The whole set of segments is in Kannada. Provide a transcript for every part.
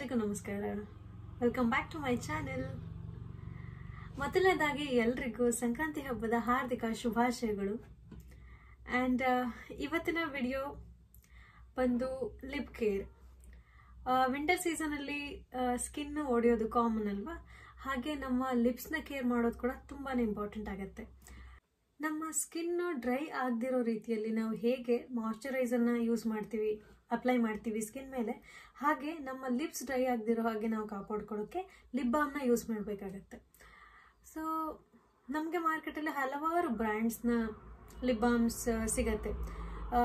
ಎಲ್ರಿಗೂ ನಮಸ್ಕಾರ welcome back to my channel ಮೊದಲನೇದಾಗಿ ಎಲ್ರಿಗೂ ಸಂಕ್ರಾಂತಿ ಹಬ್ಬದ ಹಾರ್ದಿಕ ಶುಭಾಶಯಗಳು ಆ್ಯಂಡ್ ಇವತ್ತಿನ ವಿಡಿಯೋ ಬಂದು ಲಿಪ್ ಕೇರ್ ವಿಂಟರ್ ಸೀಸನಲ್ಲಿ ಸ್ಕಿನ್ ಒಡೆಯೋದು ಕಾಮನ್ ಅಲ್ವಾ ಹಾಗೆ ನಮ್ಮ ಲಿಪ್ಸ್ನ ಕೇರ್ ಮಾಡೋದು ಕೂಡ ತುಂಬಾ ಇಂಪಾರ್ಟೆಂಟ್ ಆಗುತ್ತೆ ನಮ್ಮ ಸ್ಕಿನ್ ಡ್ರೈ ಆಗದಿರೋ ರೀತಿಯಲ್ಲಿ ನಾವು ಹೇಗೆ ಮಾಯಶ್ಚರೈಸರ್ನ ಯೂಸ್ ಮಾಡ್ತೀವಿ ಅಪ್ಲೈ ಮಾಡ್ತೀವಿ ಸ್ಕಿನ್ ಮೇಲೆ ಹಾಗೆ ನಮ್ಮ ಲಿಪ್ಸ್ ಡ್ರೈ ಆಗದಿರೋ ಹಾಗೆ ನಾವು ಕಾಪಾಡ್ಕೊಳ್ಳೋಕ್ಕೆ ಲಿಪ್ ಬಾಮ್ನ ಯೂಸ್ ಮಾಡಬೇಕಾಗತ್ತೆ ಸೊ ನಮಗೆ ಮಾರ್ಕೆಟಲ್ಲಿ ಹಲವಾರು ಬ್ರ್ಯಾಂಡ್ಸ್ನ ಲಿಪ್ ಬಾಮ್ಸ್ ಸಿಗತ್ತೆ ಆ,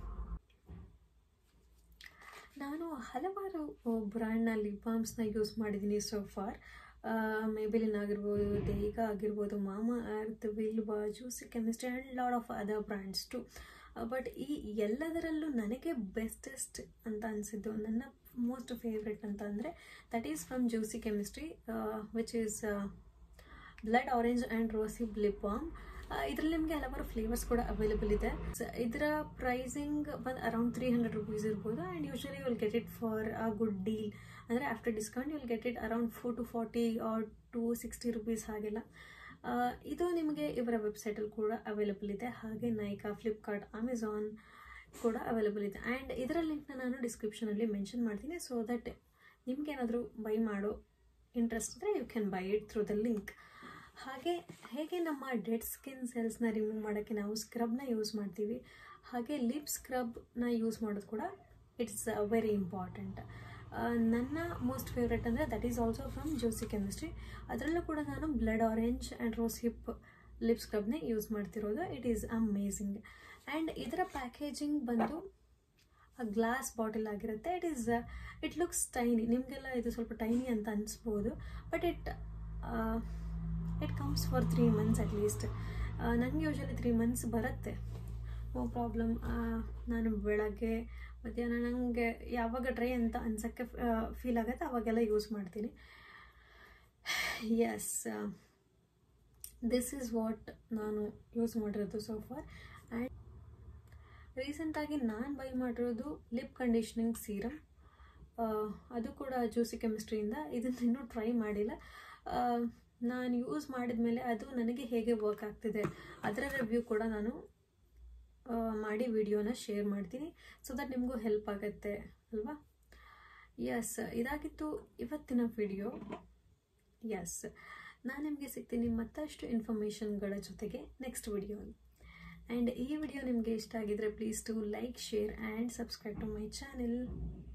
ನಾನು ಹಲವಾರು ಬ್ರ್ಯಾಂಡ್ನ ಲಿಪ್ ಬಾಮ್ಸ್ನ ಯೂಸ್ ಮಾಡಿದ್ದೀನಿ ಸೋ ಫಾರ್ ಮೇಬಿಲಿನ್ ಆಗಿರ್ಬೋದು ದೇಗ ಆಗಿರ್ಬೋದು ಮಾಮಾ ಅರ್ತ್ ವಿಲ್ವಾ Juicy Chemistry and lot of other brands too but ಈ ಎಲ್ಲದರಲ್ಲೂ ನನಗೆ ಬೆಸ್ಟೆಸ್ಟ್ ಅಂತ ಅನಿಸಿದ್ದು ನನ್ನ ಮೋಸ್ಟ್ ಫೇವ್ರೆಟ್ ಅಂತ ಅಂದರೆ that is from Juicy Chemistry which is blood orange and rosy lip balm ಇದರಲ್ಲಿ ನಿಮಗೆ ಹಲವಾರು ಫ್ಲೇವರ್ಸ್ ಕೂಡ ಅವೈಲೇಬಲ್ ಇದೆ ಸ- ಇದರ ಪ್ರೈಸಿಂಗ್ ಬಂದು ಅರೌಂಡ್ ತ್ರೀ ಹಂಡ್ರೆಡ್ ರುಪೀಸ್ ಇರ್ಬೋದು and usually will get it for a good deal ಅಂದರೆ after discount will get it around four to forty or to sixty rupees ಹಾಗೆಲ್ಲ ಆ, ಇದು ನಿಮಗೆ ಇವರ ವೆಬ್ಸೈಟಲ್ಲಿ ಕೂಡ ಅವೈಲೇಬಲ್ ಇದೆ ಹಾಗೆ ನೈಕಾ ಫ್ಲಿಪ್ಕಾರ್ಟ್ ಅಮೆಝಾನ್ ಕೂಡ ಅವೈಲೇಬಲ್ ಇದೆ ಆ್ಯಂಡ್ ಇದರ ಲಿಂಕ್ನ ನಾನು ಡಿಸ್ಕ್ರಿಪ್ಷನಲ್ಲಿ ಮೆನ್ಷನ್ ಮಾಡ್ತೀನಿ ಸೊ ದಟ್ ನಿಮ್ಗೇನಾದರೂ ಬೈ ಮಾಡೋ ಇಂಟ್ರೆಸ್ಟ್ ಇದ್ದರೆ you can buy it through the link ಹಾಗೆ ಹೇಗೆ ನಮ್ಮ ಡೆಡ್ ಸ್ಕಿನ್ ಸೆಲ್ಸ್ನ ರಿಮೂವ್ ಮಾಡೋಕ್ಕೆ ನಾವು ಸ್ಕ್ರಬ್ನ ಯೂಸ್ ಮಾಡ್ತೀವಿ ಹಾಗೆ ಲಿಪ್ ಸ್ಕ್ರಬ್ನ ಯೂಸ್ ಮಾಡೋದು ಕೂಡ ಇಟ್ಸ್ ವೆರಿ ಇಂಪಾರ್ಟೆಂಟ್ ನನ್ನ ಮೋಸ್ಟ್ ಫೇವ್ರೆಟ್ ಅಂದರೆ that is also from Juicy Chemistry ಅದರಲ್ಲೂ ಕೂಡ ನಾನು blood orange and rose hip lip ಸ್ಕ್ರಬ್ನೇ ಯೂಸ್ ಮಾಡ್ತಿರೋದು ಇಟ್ ಈಸ್ ಅಮೇಝಿಂಗ್ ಆ್ಯಂಡ್ ಇದರ ಪ್ಯಾಕೇಜಿಂಗ್ ಬಂದು ಗ್ಲಾಸ್ ಬಾಟಲ್ ಆಗಿರುತ್ತೆ it is it looks tiny ನಿಮಗೆಲ್ಲ ಇದು ಸ್ವಲ್ಪ ಟೈನಿ ಅಂತ ಅನಿಸ್ಬೋದು but it it comes for three months at least ನನಗೆ ಯೂಶಲಿ ತ್ರೀ ಮಂತ್ಸ್ ಬರುತ್ತೆ ನೋ ಪ್ರಾಬ್ಲಮ್ ನಾನು ಬೆಳಗ್ಗೆ ಮಧ್ಯಾಹ್ನ ನನಗೆ ಯಾವಾಗ ಡ್ರೈ ಅಂತ ಅನ್ಸೋಕ್ಕೆ ಫೀಲ್ ಆಗುತ್ತೆ ಅವಾಗೆಲ್ಲ ಯೂಸ್ ಮಾಡ್ತೀನಿ ಎಸ್ ದಿಸ್ ಈಸ್ ವಾಟ್ ನಾನು ಯೂಸ್ ಮಾಡಿರೋದು ಸೊ ಫಾರ್ ಆ್ಯಂಡ್ ರೀಸೆಂಟಾಗಿ ನಾನು ಬೈ ಮಾಡಿರೋದು ಲಿಪ್ ಕಂಡೀಷ್ನಿಂಗ್ ಸೀರಮ್ ಅದು ಕೂಡ ಜ್ಯೂಸಿ ಕೆಮಿಸ್ಟ್ರಿಯಿಂದ ಇದನ್ನು ಇನ್ನೂ ಟ್ರೈ ಮಾಡಿಲ್ಲ ಆ, ನಾನು ಯೂಸ್ ಮಾಡಿದ ಮೇಲೆ ಅದು ನನಗೆ ಹೇಗೆ ವರ್ಕ್ ಆಗ್ತಿದೆ ಅದರ ರಿವ್ಯೂ ಕೂಡ ನಾನು ಆ, ಮಾಡಿ ವಿಡಿಯೋನ ಶೇರ್ ಮಾಡ್ತೀನಿ ಸೊ ದಟ್ ನಿಮಗೂ ಹೆಲ್ಪ್ ಆಗುತ್ತೆ ಅಲ್ವಾ ಎಸ್ ಇದಾಗಿತ್ತು ಇವತ್ತಿನ ವಿಡಿಯೋ ಎಸ್ ನಾನು ನಿಮಗೆ ಸಿಗ್ತೀನಿ ಮತ್ತಷ್ಟು ಇನ್ಫಾರ್ಮೇಷನ್ಗಳ ಜೊತೆಗೆ ನೆಕ್ಸ್ಟ್ ವಿಡಿಯೋಲಿ ಆ್ಯಂಡ್ ಈ ವಿಡಿಯೋ ನಿಮಗೆ ಇಷ್ಟ ಆಗಿದ್ರೆ please do like share and subscribe to my channel